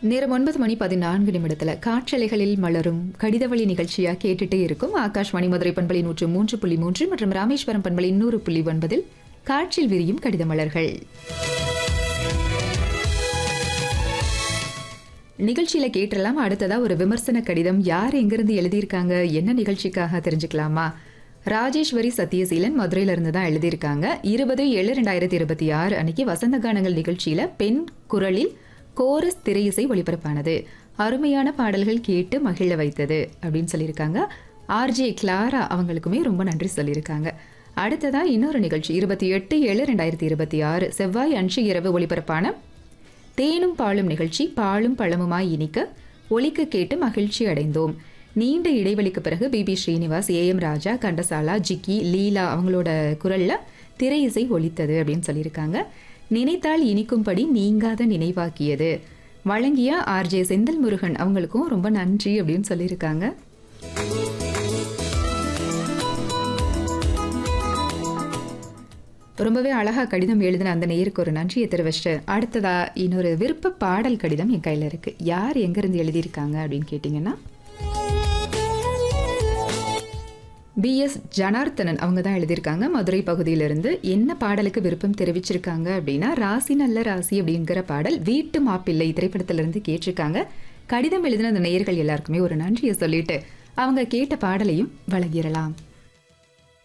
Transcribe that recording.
நேரம் ஒன்பது மணி பதினான்கு நிமிடத்துல காற்றலைகளில் மலரும் கடிதவழி நிகழ்ச்சியா கேட்டுட்டே இருக்கும் ஆகாஷ்வாணி மதுரை பண்பலை நூற்று மூன்று புள்ளி மூன்று மற்றும் ராமேஸ்வரம் பண்பலை நூறு புள்ளி ஒன்பதில் காற்றில் விரியும் கடித மலர்கள் நிகழ்ச்சியில கேட்டலாம் அடுத்ததா ஒரு விமர்சன கடிதம் யார் எங்கிருந்து எழுதியிருக்காங்க என்ன நிகழ்ச்சிக்காக தெரிஞ்சுக்கலாமா ராஜேஸ்வரி சத்யசீலன் மதுரையில இருந்து தான் எழுதியிருக்காங்க இருபது ஏழு ரெண்டாயிரத்தி இருபத்தி ஆறு அன்னைக்கு வசந்த கானங்கள் நிகழ்ச்சியில பெண் குரலில் கோரஸ் திரையிசை ஒளிபரப்பானது அருமையான பாடல்கள் கேட்டு மகிழ வைத்தது அப்படின்னு சொல்லியிருக்காங்க ஆர்ஜே கிளாரா அவங்களுக்குமே ரொம்ப நன்றி சொல்லியிருக்காங்க அடுத்ததா இன்னொரு நிகழ்ச்சி இருபத்தி எட்டு ஏழு ரெண்டாயிரத்தி இருபத்தி ஆறு செவ்வாய் அன்று இரவு ஒளிபரப்பான தேனும் பாலும் நிகழ்ச்சி பாலும் பழமுமாய் இனிக்க ஒலிக்க கேட்டு மகிழ்ச்சி அடைந்தோம் நீண்ட இடைவெளிக்கு பிறகு PB Srinivas A M Raja Ghantasala Jikki Leela அவங்களோட குரல்ல திரை இசை ஒலித்தது அப்படின்னு சொல்லியிருக்காங்க நினைத்தால் இனிக்கும்படி நீங்காத நினைவாக்கியது வழங்கிய ஆர்ஜே செந்தில் முருகன் அவங்களுக்கும் ரொம்ப நன்றி அப்படின்னு சொல்லியிருக்காங்க ரொம்பவே அழகா கடிதம் எழுதின அந்த நேருக்கு ஒரு நன்றியை தெரிவிச்சிட்டு அடுத்ததா இன்னொரு விருப்ப பாடல் கடிதம் என் கையில இருக்கு யார் எங்கிருந்து எழுதியிருக்காங்க அப்படின்னு கேட்டிங்கன்னா பிஎஸ் ஜனார்த்தனன் அவங்க தான் எழுதியிருக்காங்க மதுரை பகுதியிலிருந்து என்ன பாடலுக்கு விருப்பம் தெரிவிச்சிருக்காங்க அப்படின்னா ராசி நல்ல ராசி அப்படிங்கிற பாடல் வீட்டு மாப்பிள்ளை திரைப்படத்திலிருந்து கேட்டிருக்காங்க கடிதம் எழுதின அந்த நேயர்கள் எல்லாருக்குமே ஒரு நன்றியை சொல்லிட்டு அவங்க கேட்ட பாடலையும் வழங்கிடலாம்